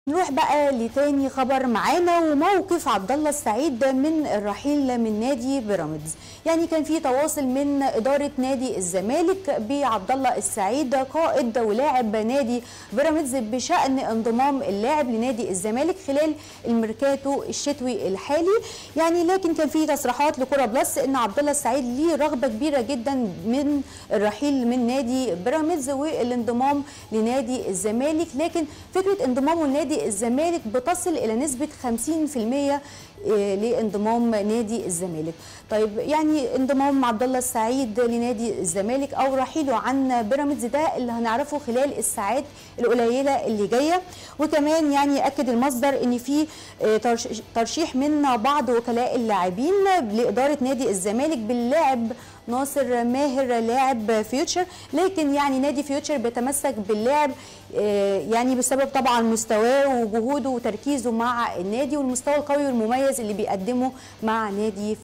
نروح بقى لتاني خبر معانا وموقف عبد الله السعيد من الرحيل من نادي بيراميدز يعني كان في تواصل من اداره نادي الزمالك بعبد الله السعيد قائد ولاعب نادي بيراميدز بشان انضمام اللاعب لنادي الزمالك خلال الميركاتو الشتوي الحالي يعني لكن كان في تصريحات لكره بلس ان عبد الله السعيد ليه رغبه كبيره جدا من الرحيل من نادي بيراميدز والانضمام لنادي الزمالك لكن فكره انضمامه لنادي الزمالك بتصل الى نسبه 50% لانضمام نادي الزمالك طيب يعني انضمام عبد الله السعيد لنادي الزمالك او رحيله عن بيراميدز ده اللي هنعرفه خلال الساعات القليله اللي جايه وكمان يعني اكد المصدر ان في ترشيح من بعض وكلاء اللاعبين لاداره نادي الزمالك باللاعب ناصر ماهر لاعب فيوتشر لكن يعني نادي فيوتشر بيتمسك باللاعب يعني بسبب طبعا مستواه وجهوده وتركيزه مع النادي والمستوى القوي والمميز اللي بيقدمه مع نادي